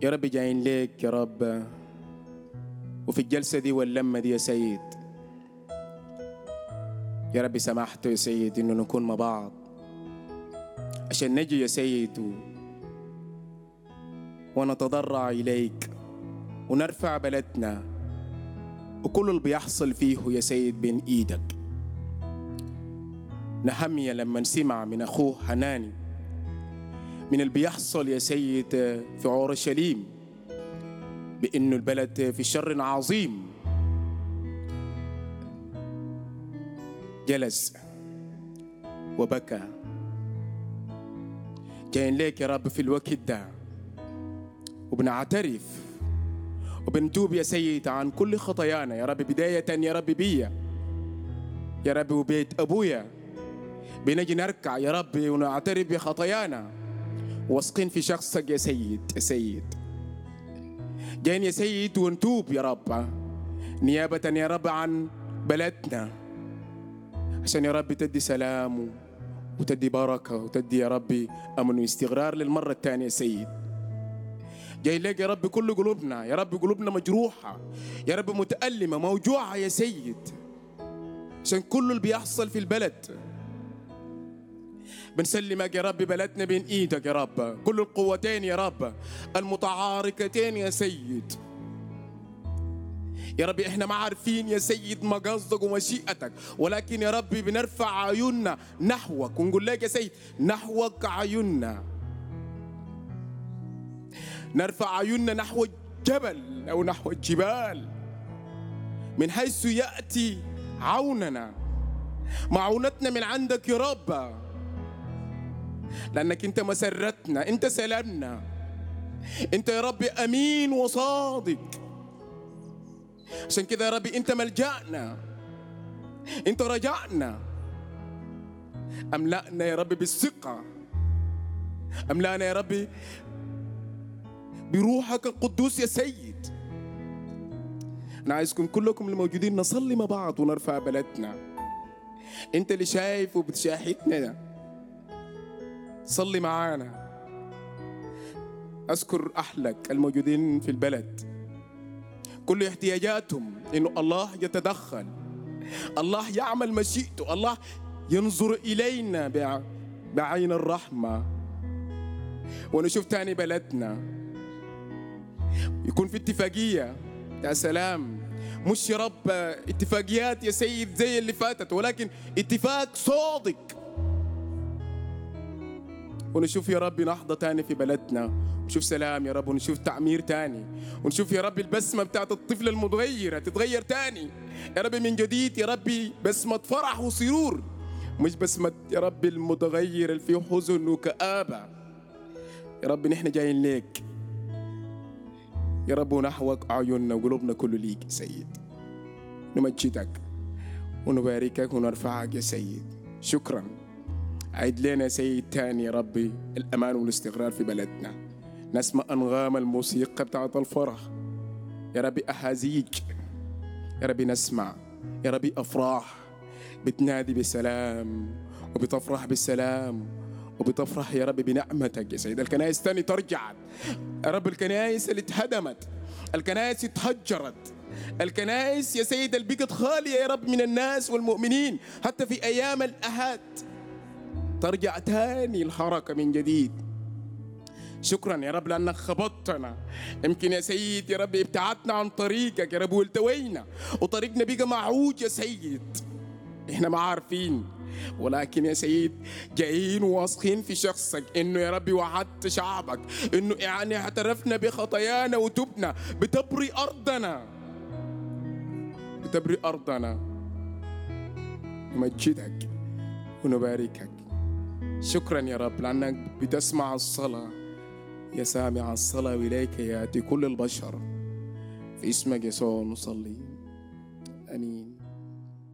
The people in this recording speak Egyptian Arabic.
يا رب جايين ليك يا رب وفي الجلسة دي واللمة دي يا سيد يا رب سمحت يا سيد إنه نكون مع بعض عشان نجي يا سيد و... ونتضرع إليك ونرفع بلدنا وكل اللي بيحصل فيه يا سيد بين إيدك نهمية لما سمع من أخوه حناني من اللي بيحصل يا سيد في أورشليم بأنه البلد في شر عظيم جلس وبكى جايين ليك يا رب في الوقت ده وبنعترف وبنتوب يا سيد عن كل خطايانا يا رب بداية يا رب بيا يا رب وبيت أبويا بنجي نركع يا رب ونعترف بخطايانا واثقين في شخصك يا سيد يا سيد جايين يا سيد ونتوب يا رب نيابة يا رب عن بلدنا عشان يا رب تدي سلام وتدي بركة وتدي يا ربي أمن واستغرار للمرة الثانية يا سيد جاي لك يا رب كل قلوبنا يا رب قلوبنا مجروحة يا رب متألمة موجوعة يا سيد عشان كل اللي بيحصل في البلد بنسلمك يا رب بلدنا بين ايدك يا رب كل القوتين يا رب المتعاركتين يا سيد يا رب احنا ما عارفين يا سيد ما قصدك ومشيئتك ولكن يا رب بنرفع عيوننا نحوك ونقول لك يا سيد نحوك عيوننا نرفع عيوننا نحو الجبل او نحو الجبال من حيث ياتي عوننا معونتنا من عندك يا رب لانك انت مسرتنا انت سلامنا انت يا رب امين وصادق عشان كده يا ربي انت ملجأنا انت رجعنا املأنا يا ربي بالثقة املأنا يا ربي بروحك القدوس يا سيد انا عايزكم كلكم الموجودين نصلي مع بعض ونرفع بلدنا انت اللي شايف وبتشاهدنا صلي معانا اذكر اهلك الموجودين في البلد كل احتياجاتهم انه الله يتدخل الله يعمل مشيئته الله ينظر الينا بعين الرحمه ونشوف تاني بلدنا يكون في اتفاقيه يا سلام مش يا رب اتفاقيات يا سيد زي اللي فاتت ولكن اتفاق صادق ونشوف يا رب نهضة تاني في بلدنا ونشوف سلام يا رب ونشوف تعمير تاني ونشوف يا رب البسمة بتاعت الطفل المتغيرة تتغير تاني يا رب من جديد يا ربي بسمة فرح وسرور مش بسمة يا رب المتغير اللي فيه حزن وكآبة يا رب نحن جايين ليك يا رب ونحوك عيوننا وقلوبنا كله ليك يا سيد نمجدك ونباركك ونرفعك يا سيد شكرا عيد لنا سيد تاني يا ربي الأمان والاستقرار في بلدنا نسمع أنغام الموسيقى بتاعت الفرح يا ربي أحازيج يا ربي نسمع يا ربي أفراح بتنادي بسلام وبتفرح بالسلام وبتفرح يا رب بنعمتك يا سيد الكنائس تاني ترجع يا رب الكنائس اللي اتهدمت الكنائس اتهجرت الكنائس يا سيد اللي بقت خالية يا رب من الناس والمؤمنين حتى في أيام الأحد ترجع تاني الحركة من جديد شكرا يا رب لأنك خبطتنا يمكن يا سيد يا رب ابتعدنا عن طريقك يا رب والتوينا وطريقنا بقى معوج يا سيد احنا ما عارفين ولكن يا سيد جايين واثقين في شخصك انه يا ربي وعدت شعبك انه يعني اعترفنا بخطايانا وتبنا بتبري ارضنا بتبري ارضنا نمجدك ونباركك شكرا يا رب لانك بتسمع الصلاه يا سامع الصلاه واليك ياتي كل البشر في اسمك يسوع نصلي امين